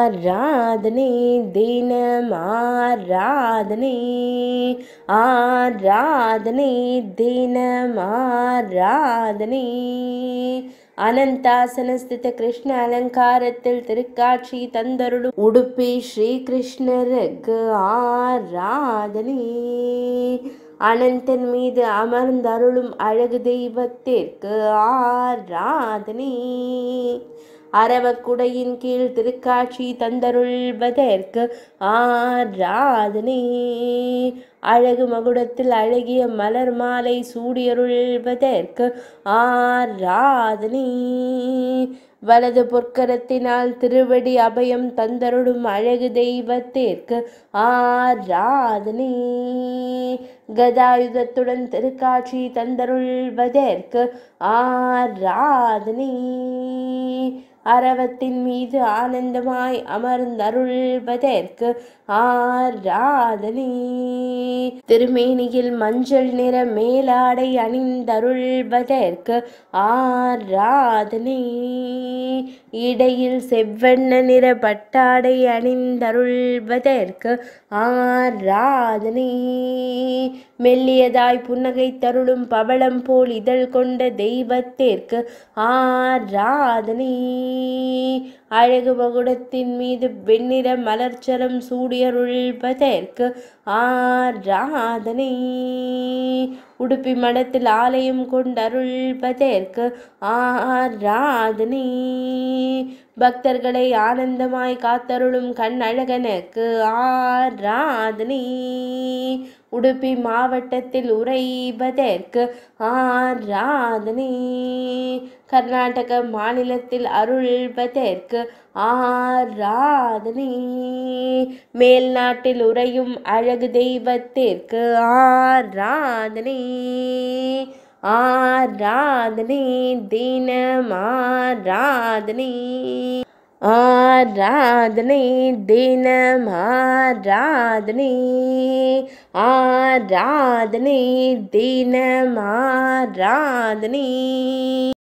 ஆராதனை தினம் ஆராதனை ஆராதனை தினம் ஆராதனை அனந்தாசனஸ்தித கிருஷ்ண அலங்காரத்தில் திருக்காட்சி தந்தருளும் உடுப்பி ஸ்ரீ கிருஷ்ணருக்கு ஆராதனை அனந்தன் மீது அமர்ந்தருளும் அழகு தெய்வத்திற்கு ஆராதனை அரவக்குடையின் கீழ் திருக்காட்சி தந்தருள்வதற்கு ஆராதனை அழகு மகுடத்தில் அழகிய மலர் மாலை சூடியருள்வதற்கு ஆராதனை வலது பொற்கரத்தினால் திருவடி அபயம் தந்தருளும் அழகு தெய்வத்திற்கு ஆராதனை கதாயுதத்துடன் திருக்காட்சி தந்தருள்வதற்கு ஆராதனை அரவத்தின் மீது ஆனந்தமாய் அமர்ந்தருள்வதற்கு ஆராதனை திருமேனியில் மஞ்சள் நிற மேலாடை அணிந்தருள்வதற்கு ஆராதனை இடையில் செவ்வண்ண நிற பட்டாடை அணிந்தருள்வதற்கு ஆராதனை மெல்லியதாய் புன்னகை தருளும் பவளம் போல் இதழ் கொண்ட தெய்வத்திற்கு ஆராதனை அழகு மகுடத்தின் மீது வெண்ணிற மலர்ச்சரம் சூடியருள்வதற்கு ஆராதனை உடுப்பி மடத்தில் ஆலயம் கொண்டருள்வதற்கு ஆராதனை பக்தர்களை ஆனந்தமாய் காத்தருளும் கண் அழகனுக்கு ஆராதனை உடுப்பி மாவட்டத்தில் உறைவதற்கு ஆராதனை கர்நாடக மாநிலத்தில் அருள்வதற்கு ஆராதனை மேல்நாட்டில் உறையும் அழகு தெய்வத்திற்கு ஆராதனை ஆராதனை தினம் ஆராதனை ஆராதனை தினம் ஆராதனை ஆராதனை தினம் ஆராதனை